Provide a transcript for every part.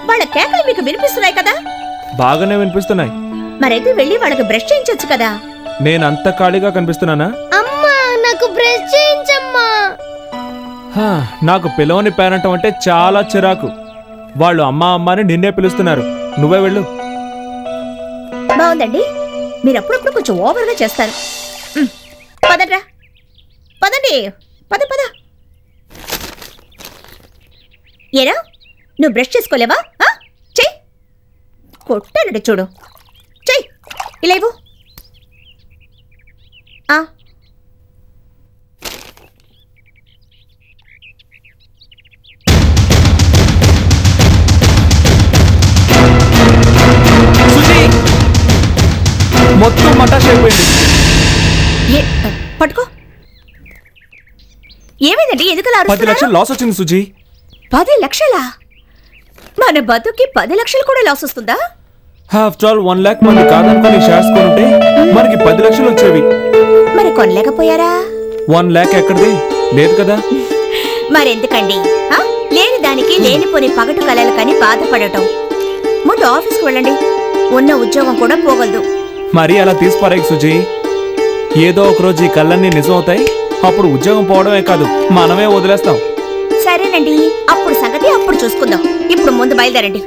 వాళ్ళ కేకలు మీకు వినిపిస్తున్నాయి కదా బాగానే వినిపిస్తున్నాయి మరైతే వెళ్ళి వాళ్ళకి బ్రష్ చేయించొచ్చు కదా నేను అంత ఖాళీగా కనిపిస్తున్నానా అమ్మా నాకు బ్రష్ చేయించమ్మా హా, నాకు పిలవని పేరంటం అంటే చాలా చిరాకు వాళ్ళు అమ్మా అమ్మ అని నిన్నే పిలుస్తున్నారు నువ్వే వెళ్ళు బాగుందండి మీరు అప్పుడప్పుడు కొంచెం ఓవర్గా చేస్తారు ఉమ్, పదండ్రా పదండి పద పద ఏరా నువ్వు బ్రష్ చేసుకోలేవా ఆ? చెయ్యి కొట్టానండి చూడు చెయ్యి ఇలా ఇవ్వు ఆ, సుజీ మొత్తం మటాష్ అయిపోయింది ఏ పట్టుకో ఏమైందండి ఎందుకు అలా పది అరుస్తున్నారు? లక్షలు లాస్ వచ్చింది సుజీ పది లక్షలా మన బతుకి పది లక్షలు కూడా లాస్ వస్తుందా ఆఫ్టర్ ఆల్ వన్ ల్యాక్ మంది కాదనుకుని షేర్స్ కొనుంటే మనకి పది లక్షలు వచ్చేవి మరి కొనలేకపోయారా వన్ ల్యాక్ ఎక్కడిది లేదు కదా మరెందుకండి ఆ? లేని దానికి లేనిపోని పగటు కలలు కని బాధపడటం ముందు ఆఫీస్కి వెళ్ళండి ఉన్న ఉద్యోగం కూడా పోగలదు మరీ అలా తీసిపారాయి సుజీ ఏదో ఒక రోజు ఈ కళ్ళన్నీ నిజం అవుతాయి అప్పుడు ఉద్యోగం పోవడమే కాదు మనమే వదిలేస్తాం సరేనండి అప్పుడు సంగతి అప్పుడు చూసుకుందాం ఇప్పుడు ముందు బయలుదేరండి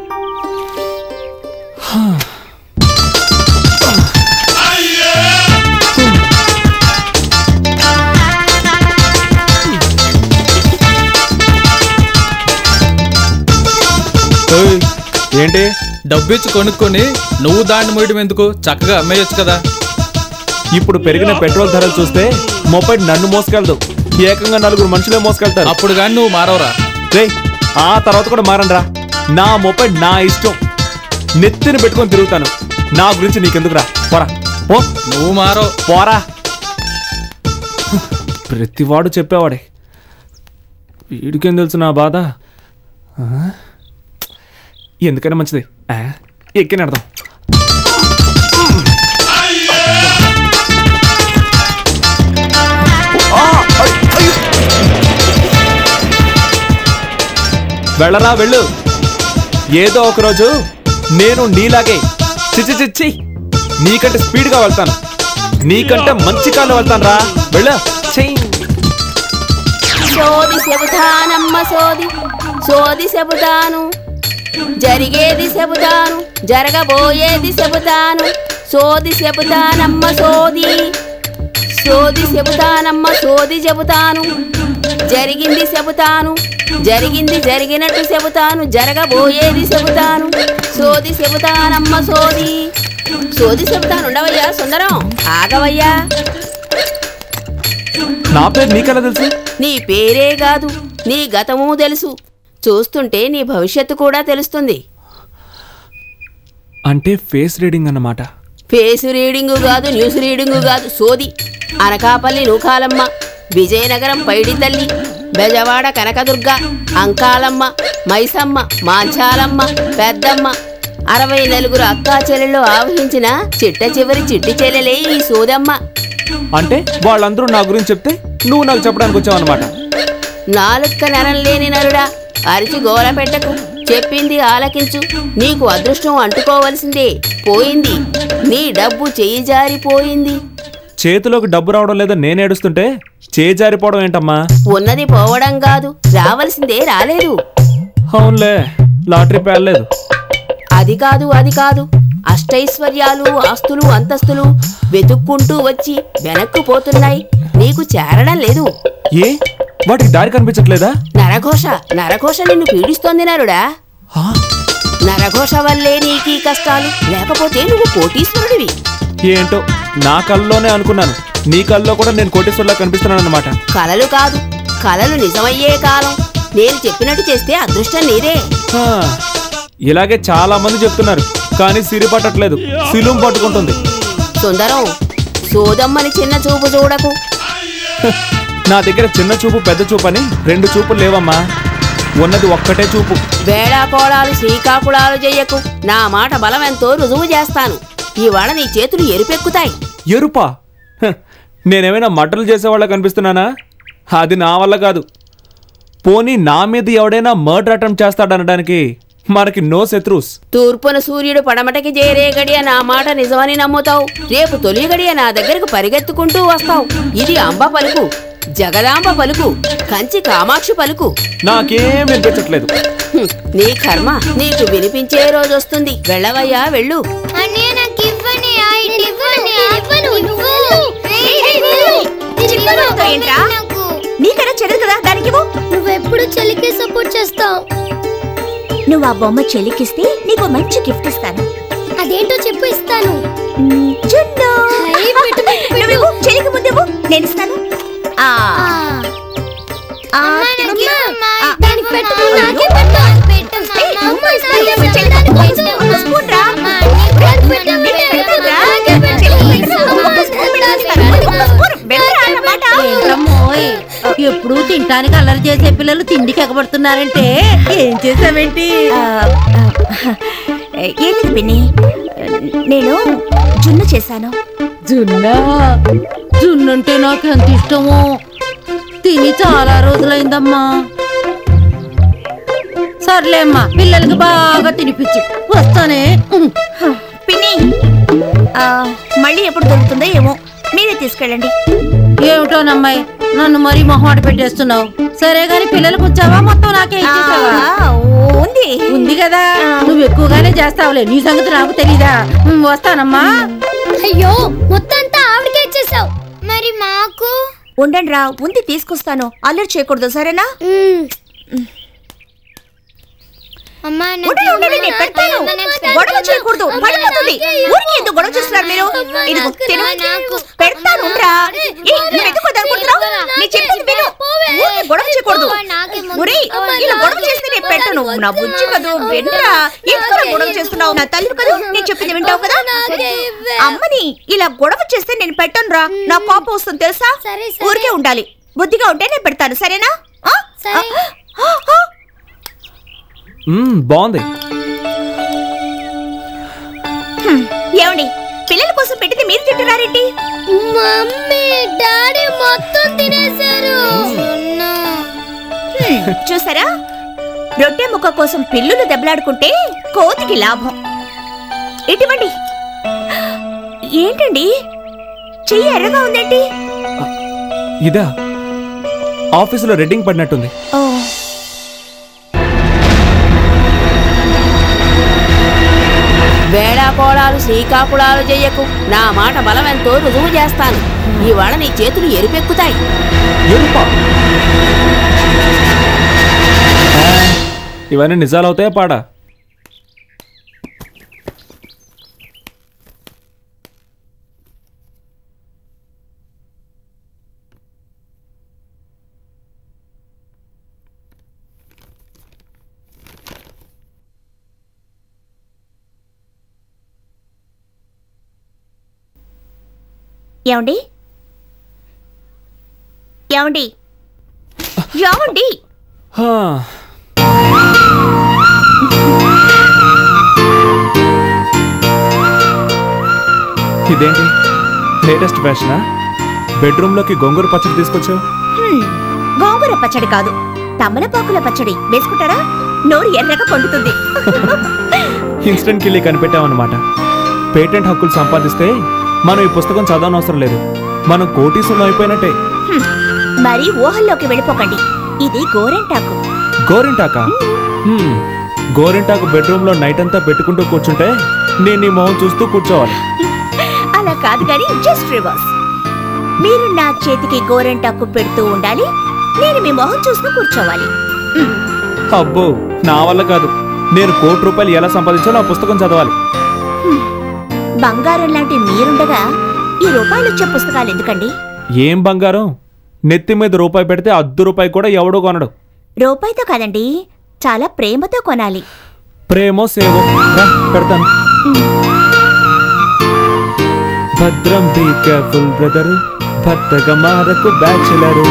ఏయ్, ఏంటి డబ్బిచ్చి కొనుక్కొని నువ్వు దాన్ని మోయడం ఎందుకు చక్కగా అమ్మేయొచ్చు కదా ఇప్పుడు పెరిగిన పెట్రోల్ ధరలు చూస్తే మొపైడ్ నన్ను మోసుకెళ్దు ఏకంగా నలుగురు మనుషులే మోసుకెళ్తారు అప్పుడు కానీ నువ్వు మారవరా రేయ్ ఆ తర్వాత కూడా మారండ్రా నా మొపైడ్ నా ఇష్టం నెత్తిని పెట్టుకొని తిరుగుతాను నా గురించి నీకెందుకురా పోరా పో నువ్వు మారో పోరా ప్రతివాడు చెప్పేవాడే వీడికేం తెలుసు నా బాధ ఆ? ఎందుకైనా మంచిది ఆ? ఎక్కి నడదాం వెళ్ళరా వెళ్ళు ఏదో ఒక రోజు నేను నీలాగే చిచి చిచ్చి నీకంటే స్పీడ్గా వెళ్తాను నీకంటే మంచి కాళ్ళు వెళ్తాను రా వెళ్ళు చెయ్యి సోది చెబుతానమ్మ సోది సోది చెబుతాను జరిగేది చెబుతాను జరగబోయేది చెబుతాను సోది చెబుతానమ్మ సోది సోది చెబుతానమ్మ సోది చెబుతాను జరిగింది చెబుతాను జరిగింది జరిగినట్టు చెబుతాను జరగబోయేది చెబుతాను సోది చెబుతానమ్మ సోది సోది చెబుతాను ఉండవయ్యా సుందరం ఆగవయ్యా నా పేరు నీకెలా తెలుసు నీ పేరే కాదు నీ గతము తెలుసు చూస్తుంటే నీ భవిష్యత్తు కూడా తెలుస్తుంది అంటే ఫేస్ రీడింగ్ అన్నమాట ఫేస్ రీడింగు కాదు న్యూస్ రీడింగు కాదు సోది అనకాపల్లి నూకాలమ్మ విజయనగరం పైడి తల్లి బెజవాడ కనకదుర్గ అంకాలమ్మ మైసమ్మ మాంచాలమ్మ పెద్దమ్మ అరవై నలుగురు అక్కా చెల్లెళ్ళు ఆవహించిన చిట్ట చివరి చిట్టి చెల్లెలే ఈ సోదమ్మ అంటే వాళ్ళందరూ నా గురించి చెప్తే నువ్వు నాకు చెప్పడానికి వచ్చావు అనమాట నాలుక్క నరం లేని నరుడా అరిచి గోల పెట్టకు చెప్పింది ఆలకించు నీకు అదృష్టం అంటుకోవలసిందే పోయింది నీ డబ్బు చెయ్యి జారిపోయింది చేతిలోకి డబ్బు రావడం లేదా నేను ఏడుస్తుంటే చేజారిపోవడం ఏంటమ్మా ఉన్నది పోవడం కాదు రావలసిందే రాలేదు అవునులే లాటరీ పేర్లేదు అది కాదు అది కాదు అష్టైశ్వర్యాలు ఆస్తులు అంతస్తులు వెతుక్కుంటూ వచ్చి వెనక్కు పోతున్నాయి నీకు చేరడం లేదు ఏ వాటికి దారి కనిపించట్లేదా నరఘోష నరఘోష నిన్ను పీడిస్తోంది నరుడా ఆ? నరఘోష వల్లే నీకీ కష్టాలు లేకపోతే నువ్వు కోటీశ్వరుడివి ఏంటో నా కళ్ళలోనే అనుకున్నాను నీ కళ్ళలో కూడా నేను కోటేశ్వర్లా కనిపిస్తున్నాను అనమాట కలలు కాదు కలలు నిజమయ్యే కాలం నేను చెప్పినట్టు చేస్తే అదృష్టం నీదే ఇలాగే చాలా మంది చెప్తున్నారు కానీ సిరి పట్టట్లేదు సిలుం పట్టుకుంటుంది సుందరం సోదమ్మని చిన్న చూపు చూడకు నా దగ్గర చిన్న చూపు పెద్ద చూపు అని రెండు చూపులు లేవమ్మా ఉన్నది ఒక్కటే చూపు వేళాకోళాలు శ్రీకాకుళాలు చెయ్యకు నా మాట బలమెంతో రుజువు చేస్తాను ఇవాళ నీ చేతులు ఎరుపెక్కుతాయి ఎరుపా హ, నేనేమైనా మటలు చేసేవాళ్ళ కనిపిస్తున్నానా అది నా వల్ల కాదు పోనీ నా మీద ఎవడైనా మర్డర్ అటెంప్ట్ చేస్తాడనడానికి మనకి నో శత్రుస్ తూర్పున సూర్యుడు పడమటకి చేరే గడియ నా మాట నిజమని నమ్ముతావు రేపు తొలి గడియ నా దగ్గరకు పరిగెత్తుకుంటూ వస్తావు ఇది అంబ పలుకు జగదాంబ పలుకు కంచి కామాక్షి పలుకు నాకేం వినిపించట్లేదు హ్మ్, నీ కర్మ నీకు వినిపించే రోజు వస్తుంది వెళ్ళవయ్యా వెళ్ళు అన్నయ్య నాకు ఇవ్వని ఆ ఇటు ఇవ్వని ఇవ్వను ఇవ్వు నేను ఇవ్వను చిక్కుడుతో ఏంట్రా? నాకు నీకన్నా చెల్లదు కదా దానికి ఇవ్వు. నువ్వెప్పుడు చెల్లికి సపోర్ట్ చేస్తావు నువ్వు ఆ బొమ్మ చెల్లికిస్తే నీకు మంచి గిఫ్ట్ ఇస్తాను అదేంటో చెప్పు ఇస్తాను మ్, చున్ను హై, పెట్టు, పెట్టు, పెట్టు. నువ్వివ్వు, చెల్లికి ముందేవు నేను ఇస్తాను ఆ, ఆ, ఆ, అమ్మా, తిను. అమ్మా, ఆ, దానికి పెట్టు ఆ, నాకే అయ్యో. పెట్టు ఏయ్, అమ్మ ఇస్తాను, అయ్యో, ఇస్తాను, చెల్లి, దానికి ఒక పెట్టు. స్పూన్, ఒక స్పూన్ రా. అమ్మా, నీకు పెట్టు, పెట్టు, నీకు పెట్టు, పెడతానురా. నాకే పెట్టు. చెల్లికి పెట్టు. అమ్మా, ఒక స్పూన్ దానికి పెడతాను. పెట్టు. ఒక స్పూన్. వెళ్ళరా అన్నమాట. ఏంటమ్మోయ్ ఎప్పుడు తినటానికి అల్లరి చేసే పిల్లలు తిండికి ఎగబడుతున్నారంటే ఏం చేసావేంటి ఆ, ఆ, ఏం లేదు పిన్ని నేను జున్ను చేశాను జున్నా జున్నంటే నాకు ఎంత ఇష్టమో తిని చాలా రోజులైందమ్మా సర్లేమ్మా పిల్లలకి బాగా తినిపించు వస్తానే ఉమ్. పిన్ని ఆ, మళ్ళీ ఎప్పుడు దొరుకుతుందో ఏమో మీరే తీసుకెళ్ళండి ఏమిటోనమ్మాయి నన్ను మరీ మొహమాట పెట్టేస్తున్నావు సరే గాని పిల్లలకు ఉంచావా మొత్తం నాకే ఆ, ఇచ్చేసావా ఉంది ఉంది కదా నువ్వు ఎక్కువగానే చేస్తావులే నీ సంగతి నాకు తెలీదా ఉమ్, వస్తానమ్మా అయ్యో మొత్తం అంతా ఆవిడకే ఇచ్చేసావు మరి మాకు ఉండండి రా ఉంది తీసుకొస్తాను అల్లరి చేయకూడదు సరేనా అమ్మా ఉండండి, ఉండండి, నేను పెడతాను గొడవ చేయకూడదు పడిపోతుంది ఊరికి ఎందుకు గొడవ చేస్తున్నారు మీరు ఇదిగో తిను పెడతాను ఉండరా ఏ, నువ్వు ఎందుకు వద్దు అనుకుంటున్నావు నేను చెప్పింది విను ఊరికి గొడవ చేయకూడదు ఒరే ఇలా గొడవ చేస్తే నేను పెట్టను నా బుజ్జి కదూ వినరా ఎందుకు గొడవ చేస్తున్నావు నా తల్లి కదా నేను చెప్పింది వింటావు కదా అమ్మని ఇలా గొడవ చేస్తే నేను పెట్టను రా నా కోపం వస్తుంది తెలుసా సరే, సరే. ఊరికే ఉండాలి బుద్ధిగా ఉంటే నేను పెడతాను సరేనా ఆ? సరే. ఆ, ఆ, మ్మ్, బాగుంది హ్మ్, ఏమండి పిల్లల కోసం పెట్టింది మీరు తింటున్నారేంటి మమ్మీ డాడీ మొత్తం తినేశారు హ్మ్, చూసారా రొట్టె ముక్క కోసం పిల్లులు దెబ్బలాడుకుంటే కోతికి లాభం ఇటువంటి ఏంటండి చెయ్యి ఎర్రగా ఉందేంటి ఇదా ఆఫీసులో రెడ్డింగ్ పడినట్టుంది ఓ వేళాకోళాలు శ్రీకాకుళాలు చెయ్యకు నా మాట బలమెంతో రుజువు చేస్తాను ఇవాళ నీ చేతులు ఎరుపెక్కుతాయి ఎరుప ఇవన్నీ నిజాలవుతాయా పాడా ఏమండి ఏమండి ఏమండి హా. ఇదేంటి లేటెస్ట్ ఫ్యాషనా బెడ్రూమ్లోకి గొంగూర పచ్చడి తీసుకొచ్చావు హ్మ్, గోంగూర పచ్చడి కాదు తమలపాకుల పచ్చడి వేసుకుంటారా నోరు ఎర్రగా పండుతుంది ఇన్స్టెంట్ కిల్లీ కనిపెట్టామన్నమాట పేటెంట్ హక్కులు సంపాదిస్తే మనం ఈ పుస్తకం చదవనవసరం లేదు మనం కోటీసులు అయిపోయినట్టే హ్మ్, మరి ఊహల్లోకి వెళ్ళిపోకండి ఇది గోరెంటాకు గోరింటాక హ్మ్, గోరింటాకు బెడ్రూమ్లో నైట్ అంతా పెట్టుకుంటూ కూర్చుంటే నేను నీ మొహం చూస్తూ కూర్చోవాలి అలా కాదు కానీ జస్ట్ రివర్స్ మీరు నా చేతికి గోరెంటాకు పెడుతూ ఉండాలి నేను మీ మొహం చూస్తూ కూర్చోవాలి హ్మ్, అబ్బో నా వల్ల కాదు నేను కోటి రూపాయలు ఎలా సంపాదించాలో ఆ పుస్తకం చదవాలి బంగారం లాంటి మీరుండగా ఈ రూపాయలు వచ్చే పుస్తకాలు ఎందుకండి ఏం బంగారం నెత్తి మీద రూపాయి పెడితే అద్దు రూపాయి కూడా ఎవడో కొనడు రూపాయితో కాదండి చాలా ప్రేమతో కొనాలి ప్రేమో సేవో రా పెడతాను భద్రం బీ కేర్ఫుల్ బ్రదర్ భర్తగా మారకు బ్యాచులరు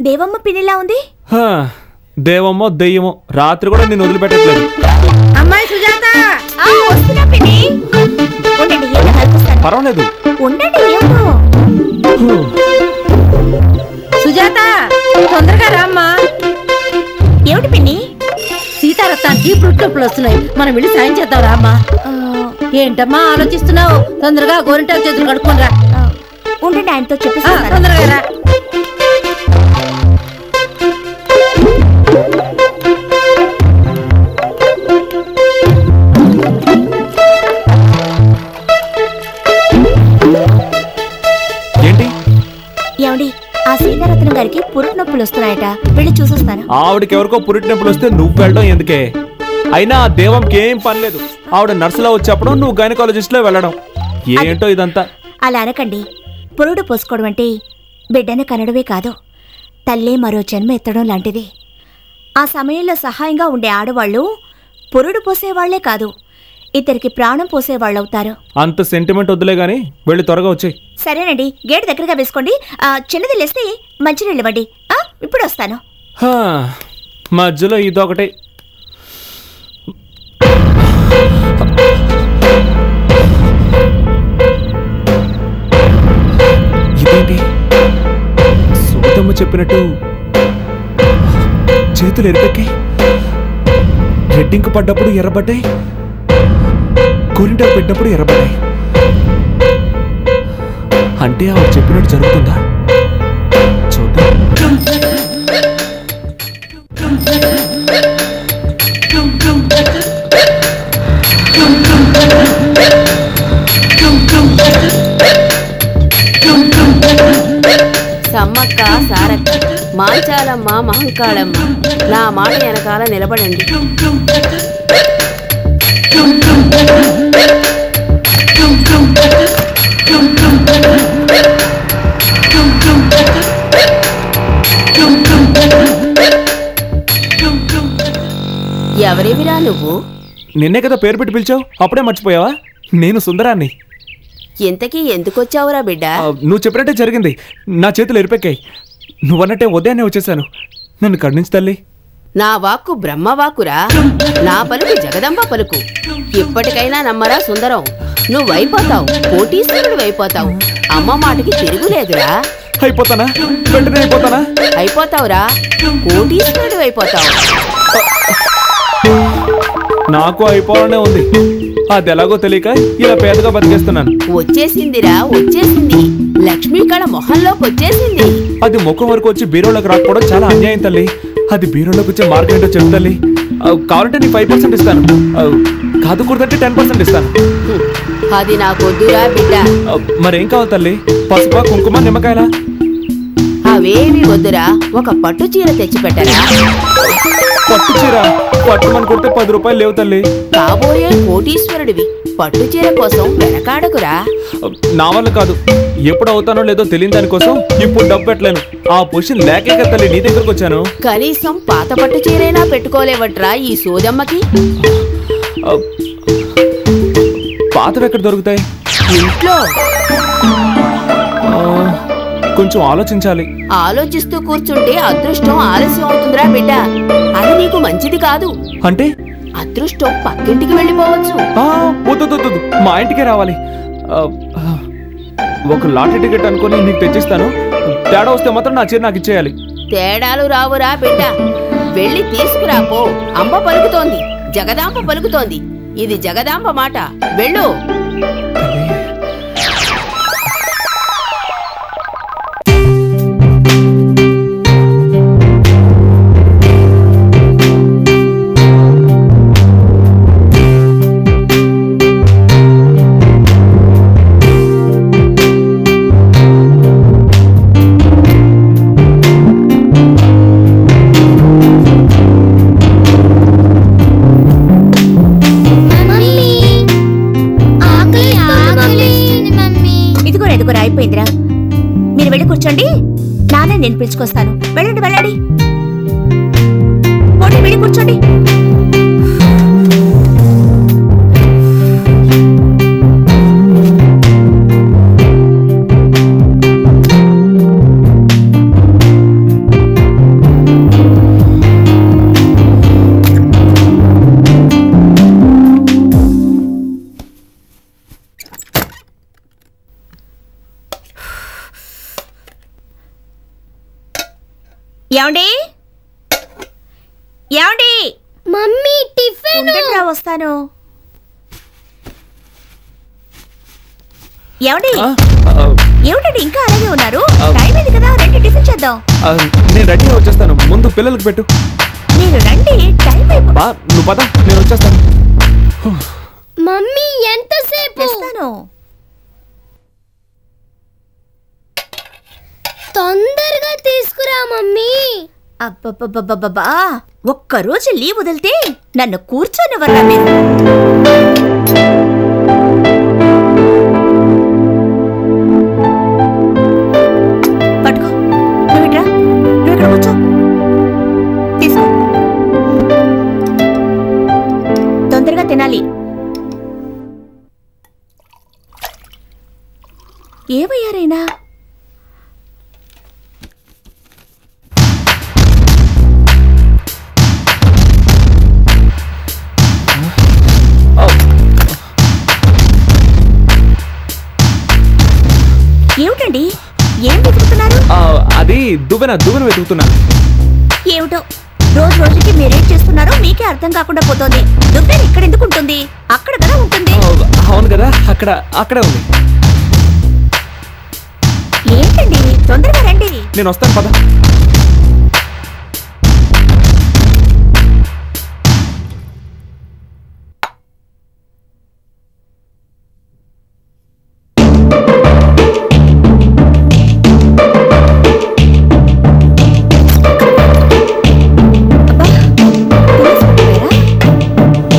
దేవమ్మ పిన్నిలా ఉంది హా, దేవమ్మో దెయ్యమో రాత్రి కూడా నేను వదిలిపెట్టట్లేదు అమ్మాయి సుజాత ఆ, వస్తున్నా పిన్ని ఉండండి ఏదో కల్పిస్తాను పర్వాలేదు ఉండండి ఏమో హూ. సుజాత తొందరగా రామ్మా ఏమిటి పిన్ని సీతారత్నానికి పుట్టునొప్పులు వస్తున్నాయి మనం వెళ్ళి సాయం చేద్దాం రామ్మా ఆ, ఏంటమ్మా ఆలోచిస్తున్నావు తొందరగా గోరింటాకు చేతులు కడుక్కొని రా ఆ, ఉండండి ఆయనతో ఆ, చెప్పేస్తాను తొందరగా రా ఏంటి ఏమండి ఆ సీతారత్నం గారికి పురుటి నొప్పులు వస్తున్నాయట వెళ్ళి చూసొస్తాను ఆవిడకి ఎవరికో పురిటినప్పుడు వస్తే నువ్వు వెళ్ళడం ఎందుకే అయినా ఆ దేవంకి ఏం పని లేదు ఆవిడ నర్సులో వచ్చేప్పుడు నువ్వు గైనకాలజిస్ట్ లో వెళ్ళడం ఏంటో ఇదంతా అలా అనకండి పురుడు పోసుకోవడం అంటే బిడ్డను కనడమే కాదు తల్లే మరో జన్మ ఎత్తడం లాంటిది ఆ సమయంలో సహాయంగా ఉండే ఆడవాళ్ళు పురుడు పోసేవాళ్లే కాదు ఇద్దరికి ప్రాణం పోసేవాళ్ళవుతారు అంత సెంటిమెంట్ వద్దులే గాని వెళ్ళి త్వరగా వచ్చేయ్ సరేనండి గేట్ దగ్గరగా వేసుకోండి ఆ, చిన్నది లేస్తే మంచినీళ్ళు ఇవ్వండి ఆ, ఇప్పుడు వస్తాను హా, మధ్యలో ఇదొకటి ఇదేంటి సూతమ్మ చెప్పినట్టు చేతులు ఎరుపెక్కి రెడ్డింకు పడ్డప్పుడు ఎర్రబడ్డాయి కొరింటాకు పెట్టినప్పుడు ఎర్రబడ్డాయి అంటే ఆవిడ చెప్పినట్టు జరుగుతుందా చూద్దాం సమ్మక్క సారక్క మాంచాలమ్మ మహంకాళమ్మ నా మాట వెనకాల నిలబడండి ఎవరివిరా నువ్వు నిన్నే కదా పేరు పెట్టి పిలిచావు అప్పుడే మర్చిపోయావా నేను సుందరాన్ని ఇంతకీ ఎందుకొచ్చావురా బిడ్డ ఆ, నువ్వు చెప్పినట్టే జరిగింది నా చేతులు ఎరిపెక్కాయి నువ్వన్నట్టే ఉదయాన్నే వచ్చేసాను నన్ను కరుణించు తల్లి నా వాక్కు బ్రహ్మవాకురా నా పలుకు జగదంబ పలుకు ఇప్పటికైనా నమ్మరా సుందరం నువ్వైపోతావు కోటీశ్వరుడు అయిపోతావు అమ్మ మాటకి తిరుగులేదురా అయిపోతానా వెంటనే అయిపోతానా అయిపోతావురా కోటీశ్వరుడు అయిపోతావు నాకు అయిపోవాలనే ఉంది అది ఎలాగో తెలియక ఇలా పేదగా బతికేస్తున్నాను వచ్చేసిందిరా వచ్చేసింది లక్ష్మీ కళ మొహంలోకి వచ్చేసింది అది ముఖం వరకు వచ్చి బీరోలోకి రాకపోవడం చాలా అన్యాయం తల్లి అది బీరోలోకి వచ్చే మార్గం ఏంటో చెప్పు తల్లి ఆ, కావాలంటే నీకు ఫైవ్ పర్సెంట్ ఇస్తాను ఆ, కాదు కుదరంటే టెన్ పర్సెంట్ ఇస్తాను హ్మ్. అది నాకొద్దురా బిడ్డ ఆ, మరేం కావాలి తల్లి పసుపు కుంకుమ నిమ్మకాయలా అవేమి వద్దురా ఒక పట్టు చీర తెచ్చిపెట్టరా పట్టు చీర పట్టుమని కొడితే పది రూపాయలు లేవు తల్లి కాబోయే కోటీశ్వరుడివి పట్టు చీర కోసం వెనకాడకురా నా వల్ల కాదు ఎప్పుడు అవుతానో లేదో తెలియని దానికోసం ఇప్పుడు డబ్బు పెట్టలేను ఆ పొజిషన్ లేకే కదా తల్లి నీ దగ్గరకు వచ్చాను కనీసం పాత పట్టు చీరైనా పెట్టుకోలేవట్రా ఈ సోదమ్మకి ఆ, పాతవి ఎక్కడ దొరుకుతాయి ఇంట్లో ఆ, కొంచెం ఆలోచించాలి ఆలోచిస్తూ కూర్చుంటే అదృష్టం ఆలస్యం అవుతుందిరా బిడ్డ అది నీకు మంచిది కాదు అంటే అదృష్టం పక్కింటికి వెళ్ళిపోవచ్చు ఆ, వద్దు వద్దు, వద్దు మా ఇంటికే రావాలి ఆ, ఆ, ఒక లాటరీ టికెట్ అనుకొని నీకు తెచ్చిస్తాను తేడా వస్తే మాత్రం నా చీర నాకు ఇచ్చేయాలి తేడాలు రావురా బిడ్డ వెళ్ళి తీసుకురా పో అంబ పలుకుతోంది జగదాంబ పలుకుతోంది ఇది జగదాంబ మాట వెళ్ళు మమ్మీ ఆకలి ఆకలి మమ్మీ ఇదిగోరా ఇదిగోరా అయిపోయిందిరా మీరు వెళ్ళి కూర్చోండి నాన్న నేను పిలుచుకొస్తాను వెళ్ళండి వెళ్ళండి పోనీ వెళ్ళి కూర్చోండి ఏమండి ఏమండి మమ్మీ టిఫిన్ ఉండండి రా వస్తాను ఏమండి ఆ, ఆ, ఏమిటండి ఇంకా అలాగే ఉన్నారు ఆ. టైం అయింది కదా రండి టిఫిన్ చేద్దాం ఆ, నేను రెడీగా వచ్చేస్తాను ముందు పిల్లలకు పెట్టు మీరు రండి టైం అయిపో బా నువ్వు పద నేను వచ్చేస్తాను మమ్మీ ఎంతసేపు తెస్తాను తొందరగా తీసుకురా మమ్మీ అబ్బబ్బబ్బబ్బబ్బా ఒక్కరోజు లీవ్ వదిలితే నన్ను కూర్చోనివ్వరా మీరు పట్టుకో నువ్వు ఇట్రా నువ్వు ఇక్కడ కూర్చో తీసుకో తొందరగా తినాలి ఏమయ్యారైనా ఏమిటండి ఏం వెతుకుతున్నారు ఆ, అది దువ్వెన దువ్వెన వెతుకుతున్నా ఏమిటో రోజు రోజుకి మీరేం చేస్తున్నారో మీకే అర్థం కాకుండా పోతోంది దుబ్బేరు ఇక్కడ ఎందుకు ఉంటుంది అక్కడ కదా ఉంటుంది ఆ, అవును కదా అక్కడ అక్కడే ఉంది ఏంటండి తొందరగా రండి నేను వస్తాను పద తీసుకుంటారా?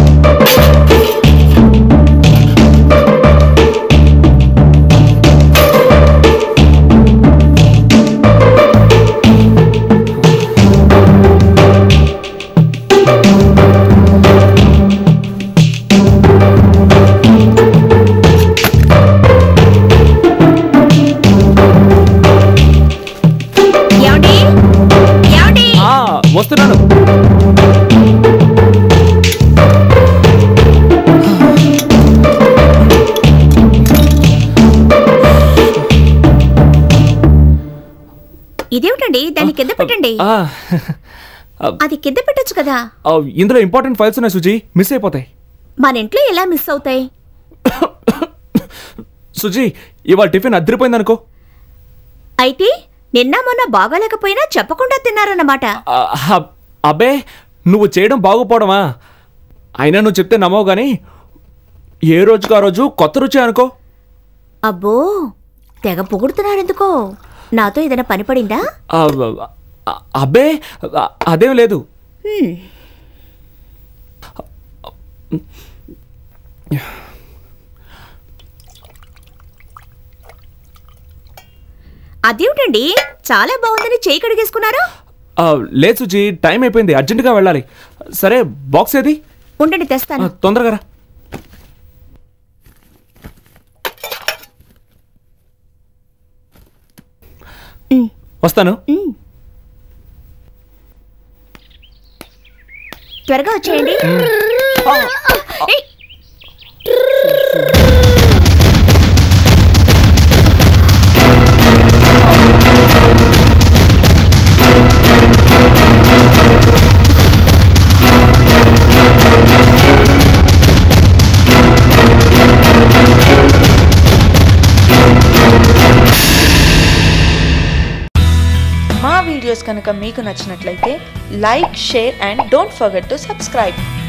ఏమండి ఏమండి ఆ, వస్తున్నాను ఇదేమిటండి దాన్ని కింద పెట్టండి ఆ, ఆ, అది కింద పెట్టొచ్చు కదా ఆ, ఇందులో ఇంపార్టెంట్ ఫైల్స్ ఉన్నాయి సుజీ మిస్ అయిపోతాయి మన ఇంట్లో ఎలా మిస్ అవుతాయి సుజీ ఇవాళ టిఫిన్ అదిరిపోయింది అనుకో అయితే నిన్న మొన్న బాగాలేకపోయినా చెప్పకుండా తిన్నారన్నమాట ఆ, అబ్- అబ్బే నువ్వు చేయడం బాగోపోవడమా అయినా నువ్వు చెప్తే నమ్మవు కానీ ఏ రోజుకు ఆ రోజు కొత్త రుచి అనుకో అబ్బో తెగ పొగుడుతున్నారెందుకో నాతో ఏదైనా పని పడిందా ఆ, ఆ, అబ్బే ఆ, అదేం లేదు హ్మ్. అదేమిటండి చాలా బాగుందని చేయి కడిగేసుకున్నారు ఆ, లేదు సుజీ టైం అయిపోయింది అర్జెంటుగా వెళ్ళాలి సరే బాక్స్ ఏది ఉండండి ఆ, తెస్తాను తొందరగా రా ఉమ్, వస్తాను ఉమ్. త్వరగా వచ్చేయండి ఏయ్, మా వీడియోస్ కనుక మీకు నచ్చినట్లయితే like share and don't forget to subscribe